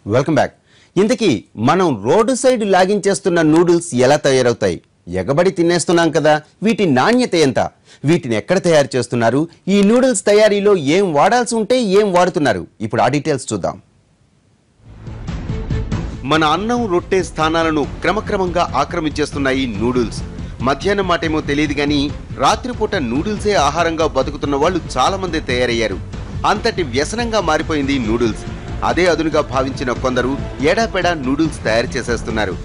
Welcome back ఇంతకీ మనం road side లాగించేస్తున్న noodles ఎలా తయారవుతాయి ఎగబడి తినేస్తున్నాం కదా వీటి నాణ్యత ఎంత వీటిని ఎక్కడ తయారు చేస్తున్నారు ఈ నూడిల్స్ తయారీలో ఏం వాడాల్సి ఉంటే ఏం వాడుతున్నారు ఇప్పుడు ఆ డీటెయిల్స్ చూద్దాం మన అన్నం రొట్టె స్థానాలను క్రమక్రమంగా ఆక్రమించేస్తున్నాయి నూడిల్స్ మధ్యాహ్నం మాటేమో తెలియదు కానీ రాత్రిపూట నూడిల్సే ఆహారంగా బతుకుతున్న వాళ్ళు చాలా మంది తయారయ్యారు అంతటి వ్యసనంగా మారిపోయింది నూడిల్స్ అదే అదునుగా భావించిన కొందరు ఏడాపెడా నూడిల్స్ తయారు చేసేస్తున్నారు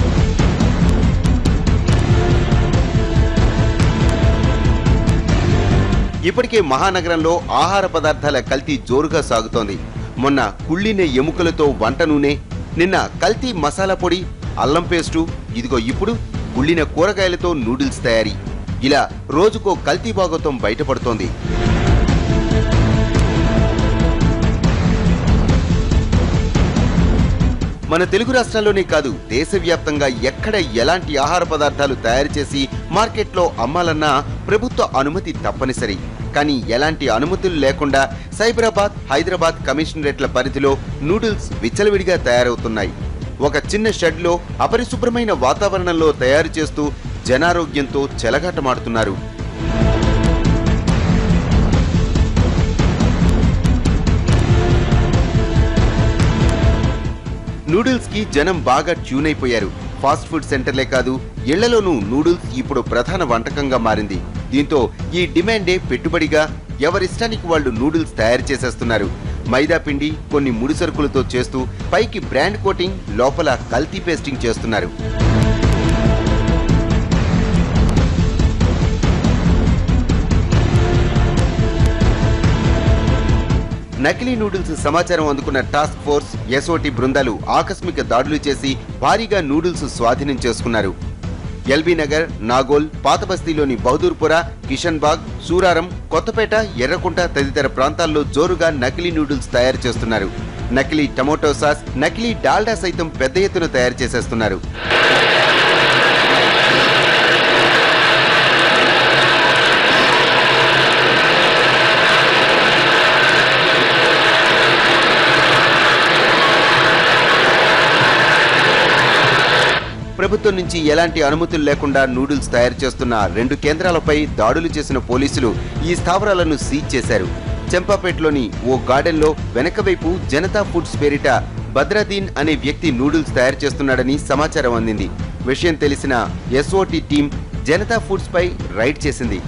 ఇప్పటికే మహానగరంలో ఆహార పదార్థాల కల్తీ జోరుగా సాగుతోంది మొన్న కుళ్ళిన ఎముకలతో వంట నూనె నిన్న కల్తీ మసాలా పొడి అల్లం పేస్టు ఇదిగో ఇప్పుడు కుళ్ళిన కూరగాయలతో నూడిల్స్ తయారీ ఇలా రోజుకో కల్తీ భాగోతం బయటపడుతోంది మన తెలుగు రాష్ట్రాల్లోనే కాదు దేశవ్యాప్తంగా ఎక్కడ ఎలాంటి ఆహార పదార్థాలు తయారు చేసి మార్కెట్లో అమ్మాలన్నా ప్రభుత్వ అనుమతి తప్పనిసరి కానీ ఎలాంటి అనుమతులు లేకుండా సైబరాబాద్ హైదరాబాద్ కమిషనరేట్ల పరిధిలో నూడిల్స్ విచ్చలవిడిగా తయారవుతున్నాయి ఒక చిన్న షెడ్లో అపరిశుభ్రమైన వాతావరణంలో తయారు చేస్తూ జనారోగ్యంతో చెలగాటమాడుతున్నారు నూడిల్స్ కి జనం బాగా ట్యూన్ అయిపోయారు ఫాస్ట్ ఫుడ్ సెంటర్లే కాదు ఇళ్లలోనూ నూడిల్స్ ఇప్పుడు ప్రధాన వంటకంగా మారింది దీంతో ఈ డిమాండే పెట్టుబడిగా ఎవరిష్టానికి వాళ్ళు నూడిల్స్ తయారు చేసేస్తున్నారు మైదా పిండి కొన్ని ముడి సరుకులతో చేస్తూ పైకి బ్రాండ్ కోటింగ్ లోపల కల్తీ పేస్టింగ్ చేస్తున్నారు నకిలీ నూడిల్స్ సమాచారం అందుకున్న టాస్క్ ఫోర్స్ ఎస్ఓటి బృందాలు ఆకస్మిక దాడులు చేసి భారీగా నూడిల్స్ స్వాధీనం చేసుకున్నారు ఎల్బీ నగర్ నాగోల్ పాతబస్తీలోని బహదూర్పుర కిషన్ బాగ్ సూరారం కొత్తపేట ఎర్రకుంట తదితర ప్రాంతాల్లో జోరుగా నకిలీ నూడిల్స్ తయారు చేస్తున్నారు నకిలీ టమోటో సాస్ నకిలీ డాల్డా సైతం పెద్ద ఎత్తున తయారు చేసేస్తున్నారు ప్రభుత్వం నుంచి ఎలాంటి అనుమతులు లేకుండా నూడిల్స్ తయారు చేస్తున్న రెండు కేంద్రాలపై దాడులు చేసిన పోలీసులు ఈ స్థావరాలను సీజ్ చేశారు చెంపాపేటలోని ఓ గార్డెన్లో వెనక వైపు జనతా ఫుడ్స్ పేరిట బద్రదీన్ అనే వ్యక్తి నూడిల్స్ తయారు చేస్తున్నాడని సమాచారం అందింది విషయం తెలిసిన ఎస్ఓటి టీం జనతా ఫుడ్స్ పై రైడ్ చేసింది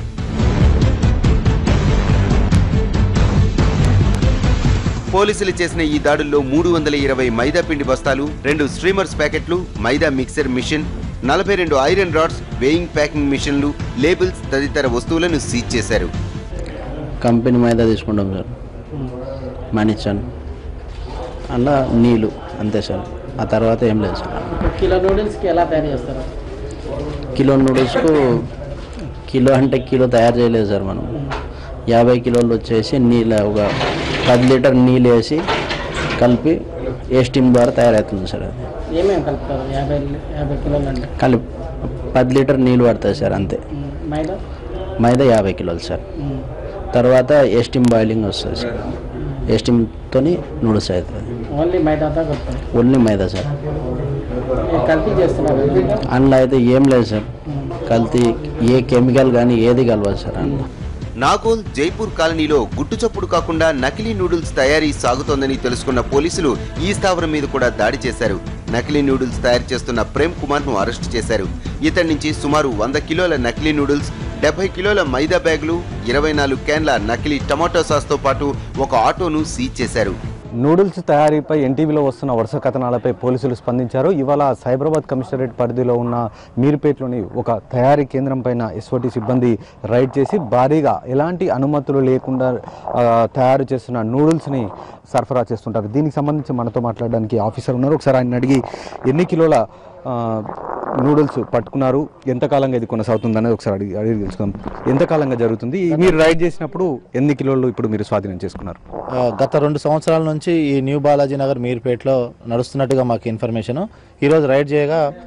పోలీసులు చేసిన ఈ దాడుల్లో మూడు వందల ఇరవై మైదా పిండి బస్తాలు రెండు స్ట్రీమర్స్ ప్యాకెట్లు మైదా మిక్సర్ మిషన్ నలభై రెండు ఐరన్ రాడ్స్ వేయింగ్ ప్యాకింగ్ మిషన్లు లేబుల్స్ తదితర వస్తువులను సీజ్ చేశారు కంపెనీ మైదా తీసుకుంటాం సార్ మణిచన్ అలా నీళ్ళు అంతే సార్ ఆ తర్వాత ఏం లేదు సార్ ఒక కిలో నూడిల్స్కి ఎలా తయారు చేస్తారు కిలో నూడిల్స్కు కిలో అంటే కిలో తయారు చేయలేదు సార్ మనం యాభై కిలోలు వచ్చేసి నీళ్ళ ఒక పది లీటర్ నీళ్ళు వేసి కలిపి ఏ స్టీమ్ ద్వారా తయారవుతుంది సార్ అది ఏమేమి కలుపుతారు యాభై యాభై కిలోలు అంటే కలిపి పది లీటర్ నీళ్ళు పడుతుంది సార్ అంతే ఉమ్, మైదా మైదా యాభై కిలోలు సార్ ఉమ్, తర్వాత ఏ స్టీమ్ బాయిలింగ్ వస్తుంది సార్ ఏ స్టీమ్తో నూడిల్స్ అవుతుంది ఓన్లీ మైదాతో కలుపుతారు ఓన్లీ మైదా సార్ మీరు కల్తీ చేస్తున్నారు కదా? అందులో అయితే ఏం లేదు సార్ కల్తీ ఏ కెమికల్ కానీ ఏది కలవదు సార్ అందులో నాగోల్ జైపూర్ కాలనీలో గుట్టు చప్పుడు కాకుండా నకిలీ నూడిల్స్ తయారీ సాగుతోందని తెలుసుకున్న పోలీసులు ఈ స్థావరం మీద కూడా దాడి చేశారు నకిలీ నూడిల్స్ తయారు చేస్తున్న ప్రేమ్ కుమార్ ను అరెస్ట్ చేశారు ఇతడి నుంచి సుమారు వంద కిలోల నకిలీ నూడిల్స్ డెబ్బై కిలోల మైదా బ్యాగులు ఇరవై నాలుగు క్యాన్ల నకిలీ టమాటో సాస్తో పాటు ఒక ఆటోను సీజ్ చేశారు నూడిల్స్ తయారీపై ఎన్టీవీలో వస్తున్న వరుస కథనాలపై పోలీసులు స్పందించారు ఇవాళ సైబరాబాద్ కమిషనరేట్ పరిధిలో ఉన్న మీర్పేట్లోని ఒక తయారీ కేంద్రం పైన ఎస్ఓటి సిబ్బంది రైడ్ చేసి భారీగా ఎలాంటి అనుమతులు లేకుండా ఆ, తయారు చేస్తున్న నూడిల్స్ని సరఫరా చేస్తుంటారు దీనికి సంబంధించి మనతో మాట్లాడడానికి ఆఫీసర్ ఉన్నారు ఒకసారి ఆయన అడిగి ఎన్ని కిలోల ఆ, నూడిల్స్ పట్టుకున్నారు ఎంతకాలంగా ఇది కొనసాగుతుంది అనేది ఒకసారి అడిగి అడిగి తెలుసుకుందాం ఎంతకాలంగా జరుగుతుంది మీరు రైడ్ చేసినప్పుడు ఎన్ని కిలోలు ఇప్పుడు మీరు స్వాధీనం చేసుకున్నారు ఆ, గత రెండు సంవత్సరాల నుంచి ఈ న్యూ బాలాజీ నగర్ మీర్పేట్లో నడుస్తున్నట్టుగా మాకు ఇన్ఫర్మేషన్ ఈరోజు రైడ్ చేయగా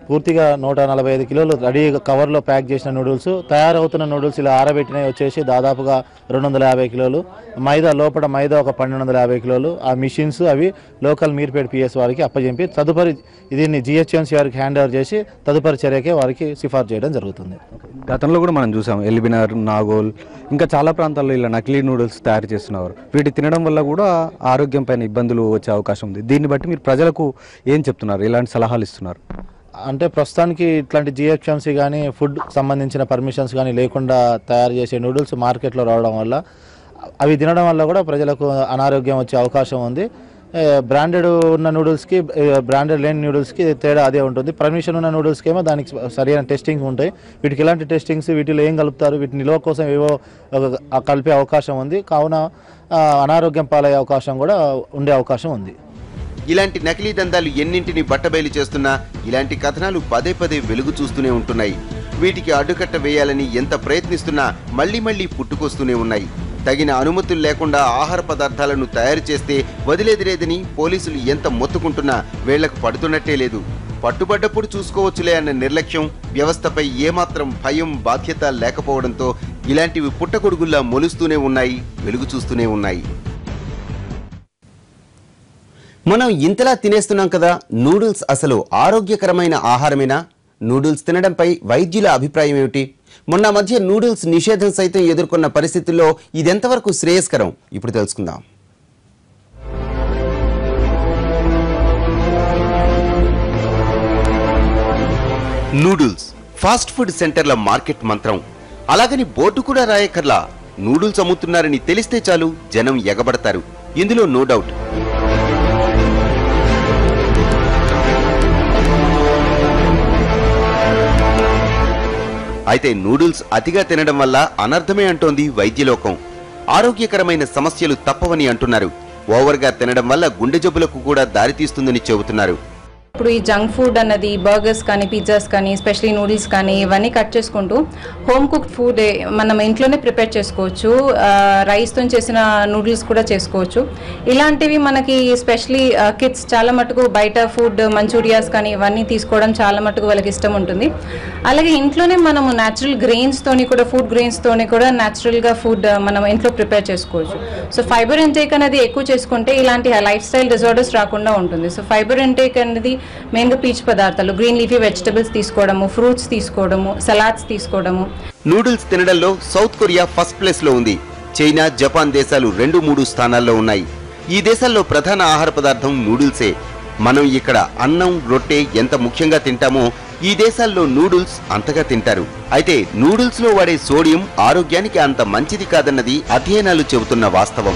పూర్తిగా నూట నలభై ఐదు కిలోలు రెడీ కవర్లో ప్యాక్ చేసిన నూడిల్స్ తయారవుతున్న నూడిల్స్ ఇలా ఆరబెట్టినవి వచ్చేసి దాదాపుగా రెండు వందల యాభై కిలోలు మైదా లోపల మైదా ఒక పన్నెండు వందల యాభై కిలోలు ఆ మిషన్స్ అవి లోకల్ మీర్పేట్ పిఎస్ వారికి అప్పజెంపి తదుపరి దీన్ని జిహెచ్ఎంసీ వారికి హ్యాండ్ ఓవర్ చేసి తదుపరి చర్యకే వారికి సిఫార్సు చేయడం జరుగుతుంది గతంలో కూడా మనం చూసాం ఎల్బినార్ నాగోల్ ఇంకా చాలా ప్రాంతాల్లో ఇలా నకిలీ నూడిల్స్ తయారు చేస్తున్నారు వీటి తినడం వల్ల కూడా ఆరోగ్యం పైన ఇబ్బందులు వచ్చే అవకాశం ఉంది దీన్ని బట్టి మీరు ప్రజలకు ఏం చెప్తున్నారు ఎలాంటి సలహాలు ఇస్తున్నారు అంటే ప్రస్తుతానికి ఇట్లాంటి జిహెచ్ఎంసీ కానీ ఫుడ్ సంబంధించిన పర్మిషన్స్ కానీ లేకుండా తయారు చేసే నూడిల్స్ మార్కెట్లో రావడం వల్ల అవి తినడం వల్ల కూడా ప్రజలకు అనారోగ్యం వచ్చే అవకాశం ఉంది బ్రాండెడ్ ఉన్న నూడిల్స్కి బ్రాండెడ్ లేని నూడిల్స్కి తేడా అదే ఉంటుంది పర్మిషన్ ఉన్న నూడిల్స్కి ఏమో దానికి సరైన టెస్టింగ్ ఉంటాయి వీటికి ఎలాంటి టెస్టింగ్స్ వీటిలో ఏం కలుపుతారు వీటి నిల్వ కోసం ఏవో ఒక కలిపే అవకాశం ఉంది కావున ఆ, అనారోగ్యం పాలయ్యే అవకాశం కూడా ఉండే అవకాశం ఉంది ఇలాంటి నకిలీ దందాలు ఎన్నింటిని బట్టబయలు చేస్తున్నా ఇలాంటి కథనాలు పదే పదే వెలుగు చూస్తూనే ఉంటున్నాయి వీటికి అడ్డుకట్ట వేయాలని ఎంత ప్రయత్నిస్తున్నా మళ్లీ మళ్లీ పుట్టుకొస్తూనే ఉన్నాయి తగిన అనుమతులు లేకుండా ఆహార పదార్థాలను తయారు చేస్తే వదిలేదిలేదని పోలీసులు ఎంత మొత్తుకుంటున్నా వేళ్లకు పడుతున్నట్టే లేదు పట్టుబడ్డప్పుడు చూసుకోవచ్చులే అన్న నిర్లక్ష్యం వ్యవస్థపై ఏమాత్రం భయం బాధ్యత లేకపోవడంతో ఇలాంటివి పుట్టగొడుగుల్లా మొలుస్తూనే ఉన్నాయి వెలుగు చూస్తూనే ఉన్నాయి మనం ఇంతలా తినేస్తున్నాం కదా నూడిల్స్ అసలు ఆరోగ్యకరమైన ఆహారమేనా నూడిల్స్ తినడంపై వైద్యుల అభిప్రాయం ఏమిటి మొన్న మధ్య నూడిల్స్ నిషేధం సైతం ఎదుర్కొన్న పరిస్థితుల్లో ఇదెంతవరకు శ్రేయస్కరం ఇప్పుడు తెలుసుకుందాం నూడిల్స్ ఫాస్ట్ ఫుడ్ సెంటర్ల మార్కెట్ మంత్రం అలాగని బోర్డు కూడా రాయకర్లా నూడిల్స్ అమ్ముతున్నారని తెలిస్తే చాలు జనం ఎగబడతారు ఇందులో నో డౌట్ అయితే నూడిల్స్ అతిగా తినడం వల్ల అనర్థమే అంటోంది వైద్యలోకం ఆరోగ్యకరమైన సమస్యలు తప్పవని అంటున్నారు ఓవర్గా తినడం వల్ల గుండె జబ్బులకు కూడా దారితీస్తుందని చెబుతున్నారు ఇప్పుడు ఈ జంక్ ఫుడ్ అన్నది బర్గర్స్ కానీ పిజ్జాస్ కానీ స్పెషలీ నూడిల్స్ కానీ ఇవన్నీ కట్ చేసుకుంటూ హోమ్ కుక్డ్ ఫుడ్ మనం ఇంట్లోనే ప్రిపేర్ చేసుకోవచ్చు రైస్తో చేసిన నూడిల్స్ కూడా చేసుకోవచ్చు ఇలాంటివి మనకి స్పెషలీ కిడ్స్ చాలా మటుకు బయట ఫుడ్ మంచూరియాస్ కానీ ఇవన్నీ తీసుకోవడం చాలా మటుకు వాళ్ళకి ఇష్టం ఉంటుంది అలాగే ఇంట్లోనే మనము న్యాచురల్ గ్రెయిన్స్తోని కూడా ఫుడ్ గ్రెయిన్స్తోని కూడా న్యాచురల్గా ఫుడ్ మనం ఇంట్లో ప్రిపేర్ చేసుకోవచ్చు సో ఫైబర్ ఇంటేక్ అనేది ఎక్కువ చేసుకుంటే ఇలాంటి లైఫ్ స్టైల్ డిజార్డర్స్ రాకుండా ఉంటుంది సో ఫైబర్ ఇంటేక్ అనేది మెయిన్గా పీచు పదార్థాలు గ్రీన్ లీఫీ వెజిటబుల్స్ తీసుకోవడము ఫ్రూట్స్ తీసుకోవడము సలాడ్స్ తీసుకోవడము నూడిల్స్ తినడంలో సౌత్ కొరియా ఫస్ట్ ప్లేస్ లో ఉంది చైనా జపాన్ దేశాలు రెండు మూడు స్థానాల్లో ఉన్నాయి ఈ దేశాల్లో ప్రధాన ఆహార పదార్థం నూడిల్సే మనం ఇక్కడ అన్నం రొట్టె ఎంత ముఖ్యంగా తింటామో ఈ దేశాల్లో నూడిల్స్ అంతగా తింటారు అయితే నూడిల్స్ లో వాడే సోడియం ఆరోగ్యానికి అంత మంచిది కాదన్నది అధ్యయనాలు చెబుతున్న వాస్తవం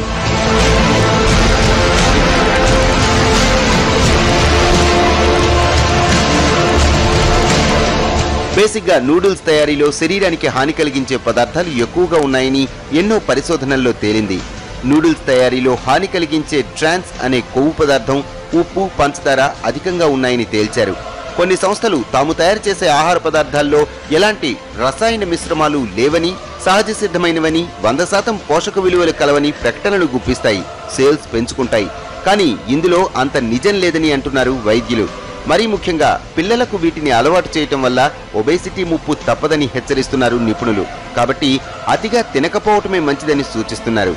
బేసిక్ గా నూడిల్స్ తయారీలో శరీరానికి హాని కలిగించే పదార్థాలు ఎక్కువగా ఉన్నాయని ఎన్నో పరిశోధనల్లో తేలింది నూడిల్స్ తయారీలో హాని కలిగించే ట్రాన్స్ అనే కొవ్వు పదార్థం ఉప్పు పంచదార అధికంగా ఉన్నాయని తేల్చారు కొన్ని సంస్థలు తాము తయారు చేసే ఆహార పదార్థాల్లో ఎలాంటి రసాయన మిశ్రమాలు లేవని సహజ సిద్ధమైనవని వంద శాతం పోషక విలువలు కలవని ప్రకటనలు గుప్పిస్తాయి సేల్స్ పెంచుకుంటాయి కానీ ఇందులో అంత నిజం లేదని అంటున్నారు వైద్యులు మరీ ముఖ్యంగా పిల్లలకు వీటిని అలవాటు చేయటం వల్ల ఒబేసిటీ ముప్పు తప్పదని హెచ్చరిస్తున్నారు నిపుణులు కాబట్టి అతిగా తినకపోవటమే మంచిదని సూచిస్తున్నారు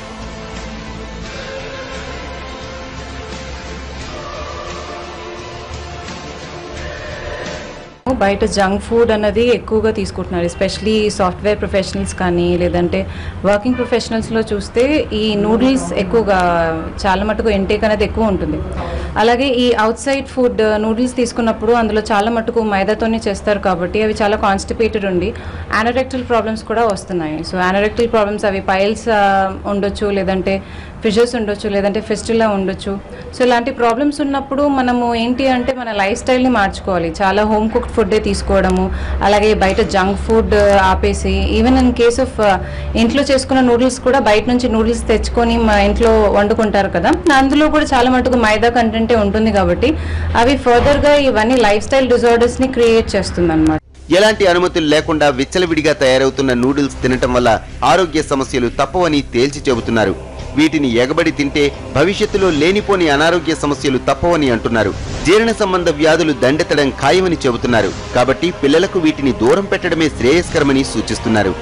బయట జంక్ ఫుడ్ అన్నది ఎక్కువగా తీసుకుంటున్నారు ఎస్పెషలీ సాఫ్ట్వేర్ ప్రొఫెషనల్స్ కానీ లేదంటే వర్కింగ్ ప్రొఫెషనల్స్లో చూస్తే ఈ నూడిల్స్ ఎక్కువగా చాలా మటుకు ఇంటేక్ అనేది ఎక్కువ ఉంటుంది అలాగే ఈ అవుట్ సైడ్ ఫుడ్ నూడిల్స్ తీసుకున్నప్పుడు అందులో చాలా మటుకు మైదాతోనే చేస్తారు కాబట్టి అవి చాలా కాన్స్టిపేటెడ్ ఉండి యానరెక్టల్ ప్రాబ్లమ్స్ కూడా వస్తున్నాయి సో యానరెక్టల్ ప్రాబ్లమ్స్ అవి పైల్స్ ఉండొచ్చు లేదంటే ఫిషర్స్ ఉండొచ్చు లేదంటే ఫెస్టిలా ఉండొచ్చు సో ఇలాంటి ప్రాబ్లమ్స్ ఉన్నప్పుడు మనము ఏంటి అంటే మన లైఫ్ స్టైల్ని మార్చుకోవాలి చాలా హోమ్ కుక్డ్ ఫుడ్డే తీసుకోవడము అలాగే బయట జంక్ ఫుడ్ ఆపేసి ఈవెన్ ఇన్ కేస్ ఆఫ్ ఇంట్లో చేసుకున్న నూడిల్స్ కూడా బయట నుంచి నూడిల్స్ తెచ్చుకొని మా ఇంట్లో వండుకుంటారు కదా అందులో కూడా చాలా మటుకు మైదా కంటెంటే ఉంటుంది కాబట్టి అవి ఫర్దర్గా ఇవన్నీ లైఫ్ స్టైల్ డిజార్డర్స్ని క్రియేట్ చేస్తుంది ఎలాంటి అనుమతులు లేకుండా విచ్చలవిడిగా తయారవుతున్న నూడిల్స్ తినటం వల్ల ఆరోగ్య సమస్యలు తప్పవని తేల్చి చెబుతున్నారు వీటిని ఎగబడి తింటే భవిష్యత్తులో లేనిపోని అనారోగ్య సమస్యలు తప్పవని అంటున్నారు జీర్ణ సంబంధ వ్యాధులు దండెత్తడం ఖాయమని చెబుతున్నారు కాబట్టి పిల్లలకు వీటిని దూరం పెట్టడమే శ్రేయస్కరమని సూచిస్తున్నారు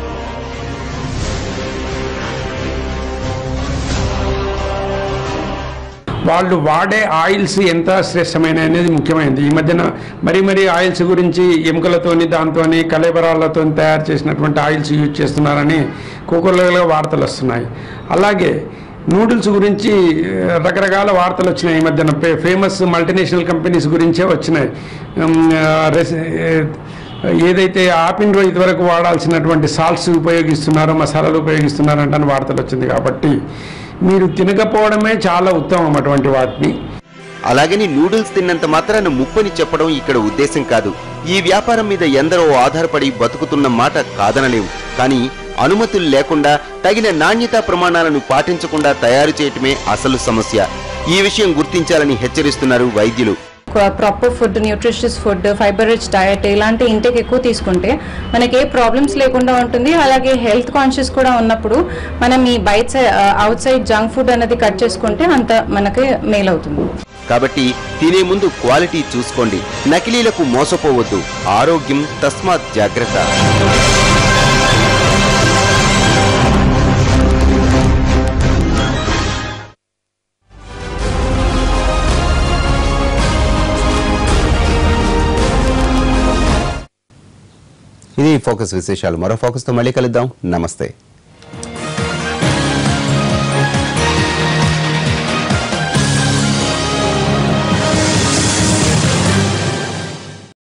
వాళ్ళు వాడే ఆయిల్స్ ఎంత శ్రేష్టమైన అనేది ముఖ్యమైనది ఈ మధ్యన మరీ మరీ ఆయిల్స్ గురించి ఎముకలతోని దాంతోని కలేబరాలతో తయారు చేసినటువంటి ఆయిల్స్ యూజ్ చేస్తున్నారని కుక్కర్లలో వార్తలు వస్తున్నాయి అలాగే నూడిల్స్ గురించి ఆ, రకరకాల వార్తలు వచ్చినాయి ఈ మధ్యన ఫే- ఫేమస్ మల్టీనేషనల్ కంపెనీస్ గురించే వచ్చినాయి ఉమ్, ఆ, రెసి- ఏ- ఏదైతే ఆపిన్ రోజు ఇదివరకు వాడాల్సినటువంటి సాల్ట్స్ ఉపయోగిస్తున్నారో మసాలాలు ఉపయోగిస్తున్నారో అంటే వార్తలు వచ్చింది కాబట్టి మీరు తినకపోవడమే చాలా ఉత్తమం అటువంటి వాటిని అలాగని నూడిల్స్ తిన్నంత మాత్రాన ముప్పని చెప్పడం ఇక్కడ ఉద్దేశం కాదు ఈ వ్యాపారం మీద ఎందరో ఆధారపడి బతుకుతున్న మాట కాదనలేవు కానీ అనుమతులు లేకుండా తగిన నాణ్యతా ప్రమాణాలను పాటించకుండా తయారు చేయటమే అసలు సమస్య ఈ విషయం గుర్తించాలని హెచ్చరిస్తున్నారు వైద్యులు proper food nutritious food fibre rich diet ఇలాంటి ఇంటేక్ ఎక్కువ తీసుకుంటే మనకి ఏ ప్రాబ్లమ్స్ లేకుండా ఉంటుంది అలాగే హెల్త్ కాన్షియస్ కూడా ఉన్నప్పుడు మనం ఈ బయట అవుట్ సైడ్ జంక్ ఫుడ్ అనేది కట్ చేసుకుంటే అంత మనకి మేల్ అవుతుంది కాబట్టి తినే ముందు క్వాలిటీ చూసుకోండి నకిలీలకు మోసపోవద్దు ఆరోగ్యం తస్మాత్ జాగ్రత్త ఇది ఫోకస్ విశేషాలు మరో ఫోకస్తో మళ్ళీ కలుద్దాం నమస్తే